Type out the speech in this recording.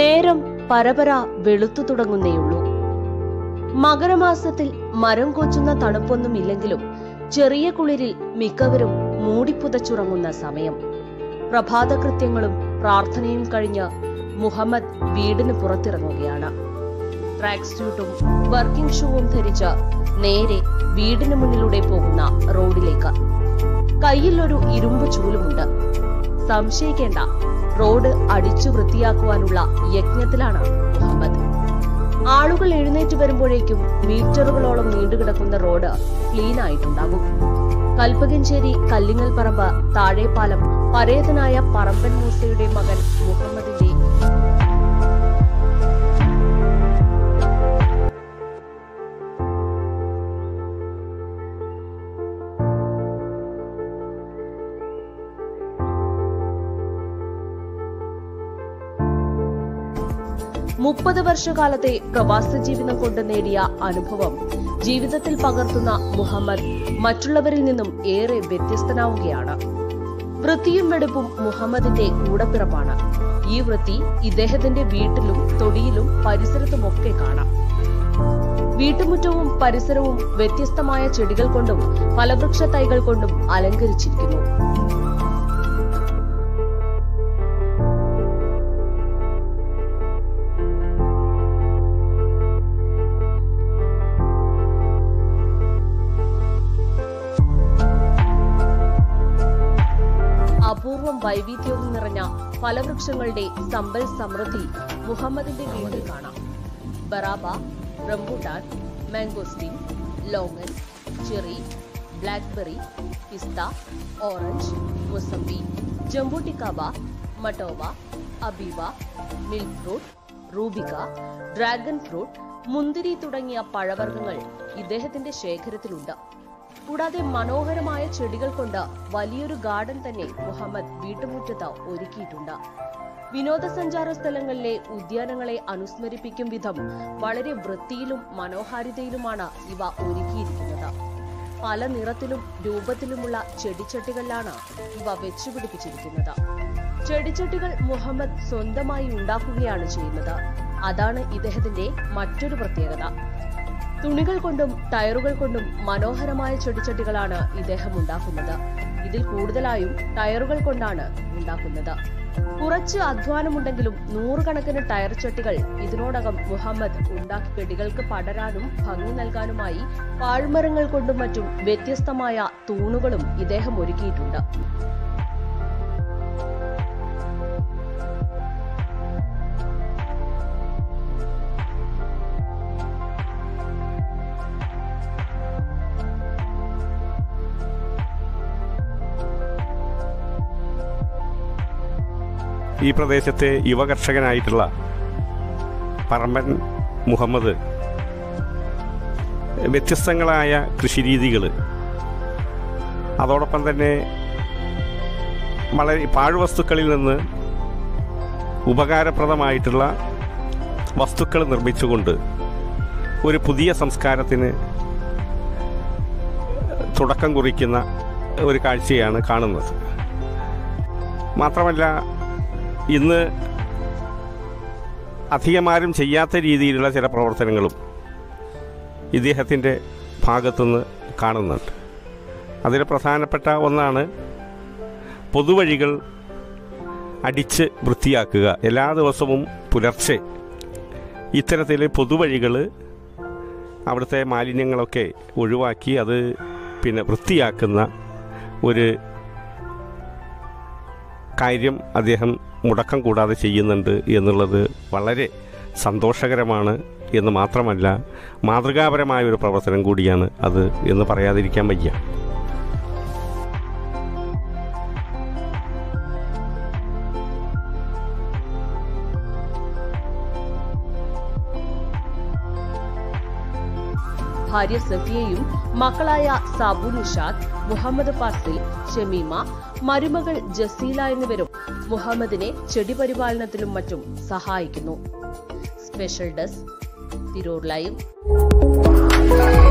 നേരം പരപര വെളുത്തു തുടങ്ങുന്നേയുള്ളൂ മകരമാസത്തിൽ മരം കൊച്ചുന്ന തണുപ്പൊന്നും ഇല്ലെങ്കിലും ചെറിയ കുളിരിൽ മിക്കവരും മൂടിപ്പുതച്ചുറങ്ങുന്ന സമയം പ്രഭാതകൃത്യങ്ങളും പ്രാർത്ഥനയും കഴിഞ്ഞ് മുഹമ്മദ് വീടിന് പുറത്തിറങ്ങുകയാണ് ട്രാക്ക് സ്യൂട്ടും വർക്കിംഗ് ഷൂവും ധരിച്ച് നേരെ വീടിന് മുന്നിലൂടെ പോകുന്ന റോഡിലേക്ക് കയ്യിൽ ഒരു ഇരുമ്പ് ചൂലുമുണ്ട് സംശയിക്കേണ്ട റോഡ് അടിച്ചു വൃത്തിയാക്കുവാനുള്ള യജ്ഞത്തിലാണ് മുഹമ്മദ് ആളുകൾ എഴുന്നേറ്റ് വരുമ്പോഴേക്കും മീറ്ററുകളോളം നീണ്ടുകിടക്കുന്ന റോഡ് ക്ലീൻ ആയിട്ടുണ്ടാകും കൽപ്പകഞ്ചേരി കല്ലിങ്ങൽ പറമ്പ് താഴെപ്പാലം പരേതനായ പറമ്പൻ മൂസയുടെ മകൻ മുഹമ്മദിന്റെ മുപ്പത് വർഷകാലത്തെ പ്രവാസ ജീവിതം കൊണ്ട് നേടിയ അനുഭവം ജീവിതത്തിൽ പകർത്തുന്ന മുഹമ്മദ് മറ്റുള്ളവരിൽ നിന്നും ഏറെ വ്യത്യസ്തനാവുകയാണ് വൃത്തിയും വെടുപ്പും മുഹമ്മദിന്റെ കൂടപ്പിറപ്പാണ് ഈ വൃത്തി ഇദ്ദേഹത്തിന്റെ വീട്ടിലും തൊടിയിലും പരിസരത്തുമൊക്കെ കാണാം വീട്ടുമുറ്റവും പരിസരവും വ്യത്യസ്തമായ ചെടികൾ കൊണ്ടും ഫലവൃക്ഷ തൈകൾ കൊണ്ടും അലങ്കരിച്ചിരിക്കുന്നു അപൂർവം വൈവിധ്യവും നിറഞ്ഞ ഫലവൃക്ഷങ്ങളുടെ സമ്പൽ സമൃദ്ധി മുഹമ്മദിന്റെ വീട്ടിൽ കാണാം ബറാബ rambutan mangosteen longan cherry blackberry പിസ്ത ഓറഞ്ച് മുസംബി ജംബൂട്ടിക്കാബ മട്ടോവ അബീവ മിൽക്ക് ഫ്രൂട്ട് റൂബിക ഡ്രാഗൺ ഫ്രൂട്ട് മുന്തിരി തുടങ്ങിയ പഴവർഗ്ഗങ്ങൾ ഇദ്ദേഹത്തിന്റെ ശേഖരത്തിലുണ്ട് കൂടാതെ മനോഹരമായ ചെടികൾ കൊണ്ട് വലിയൊരു ഗാർഡൻ തന്നെ മുഹമ്മദ് വീട്ടുമുറ്റത്ത് ഒരുക്കിയിട്ടുണ്ട് വിനോദസഞ്ചാര സ്ഥലങ്ങളിലെ ഉദ്യാനങ്ങളെ അനുസ്മരിപ്പിക്കും വിധം വളരെ വൃത്തിയിലും മനോഹാരിതയിലുമാണ് ഇവ ഒരുക്കിയിരിക്കുന്നത് പല നിറത്തിലും രൂപത്തിലുമുള്ള ചെടിച്ചട്ടികളിലാണ് ഇവ വെച്ചുപിടിപ്പിച്ചിരിക്കുന്നത് ചെടിച്ചട്ടികൾ മുഹമ്മദ് സ്വന്തമായി ഉണ്ടാക്കുകയാണ് ചെയ്യുന്നത് അതാണ് ഇദ്ദേഹത്തിന്റെ മറ്റൊരു പ്രത്യേകത തുണികൾ കൊണ്ടും ടയറുകൾ കൊണ്ടും മനോഹരമായ ചെടിച്ചട്ടികളാണ് ഇദ്ദേഹം ഉണ്ടാക്കുന്നത് ഇതിൽ കൂടുതലായും ടയറുകൾ കൊണ്ടാണ് ഉണ്ടാക്കുന്നത് കുറച്ച് അധ്വാനമുണ്ടെങ്കിലും നൂറുകണക്കിന് ടയർ ചട്ടികൾ ഇതിനോടകം മുഹമ്മദ് ഉണ്ടാക്കി ചെടികൾക്ക് പടരാനും ഭംഗി നൽകാനുമായി പാഴ്മരങ്ങൾ കൊണ്ടും മറ്റും വ്യത്യസ്തമായ തൂണുകളും ഇദ്ദേഹം ഒരുക്കിയിട്ടുണ്ട് ഈ പ്രദേശത്തെ യുവകർഷകനായിട്ടുള്ള പറമ്പൻ മുഹമ്മദ് വ്യത്യസ്തങ്ങളായ കൃഷിരീതികൾ അതോടൊപ്പം തന്നെ വളരെ പാഴ്വസ്തുക്കളിൽ നിന്ന് ഉപകാരപ്രദമായിട്ടുള്ള വസ്തുക്കൾ നിർമ്മിച്ചുകൊണ്ട് ഒരു പുതിയ സംസ്കാരത്തിന് തുടക്കം കുറിക്കുന്ന ഒരു കാഴ്ചയാണ് കാണുന്നത് മാത്രമല്ല ഇന്ന് അധികമാരും ചെയ്യാത്ത രീതിയിലുള്ള ചില പ്രവർത്തനങ്ങളും ഇദ്ദേഹത്തിൻ്റെ ഭാഗത്തുനിന്ന് കാണുന്നുണ്ട് അതിൽ പ്രധാനപ്പെട്ട ഒന്നാണ് പൊതുവഴികൾ അടിച്ച് വൃത്തിയാക്കുക എല്ലാ ദിവസവും പുലർച്ചെ ഇത്തരത്തിൽ പൊതുവഴികൾ അവിടുത്തെ മാലിന്യങ്ങളൊക്കെ ഒഴിവാക്കി അത് പിന്നെ വൃത്തിയാക്കുന്ന ഒരു കാര്യം അദ്ദേഹം മുടക്കം കൂടാതെ ചെയ്യുന്നുണ്ട് എന്നുള്ളത് വളരെ സന്തോഷകരമാണ് എന്ന് മാത്രമല്ല മാതൃകാപരമായ ഒരു പ്രവർത്തനം കൂടിയാണ് അത് എന്ന് പറയാതിരിക്കാൻ വയ്യ ഭാര്യ സഫിയയും മക്കളായ സാബു നിഷാദ് മുഹമ്മദ് ഫാസിൽ ഷമീമ മരുമകൾ ജസീല എന്നിവരും മുഹമ്മദിനെ ചെടി പരിപാലനത്തിലും മറ്റും സഹായിക്കുന്നു സ്പെഷ്യൽ ഡെസ്ക് തിരൂർ ലൈവ്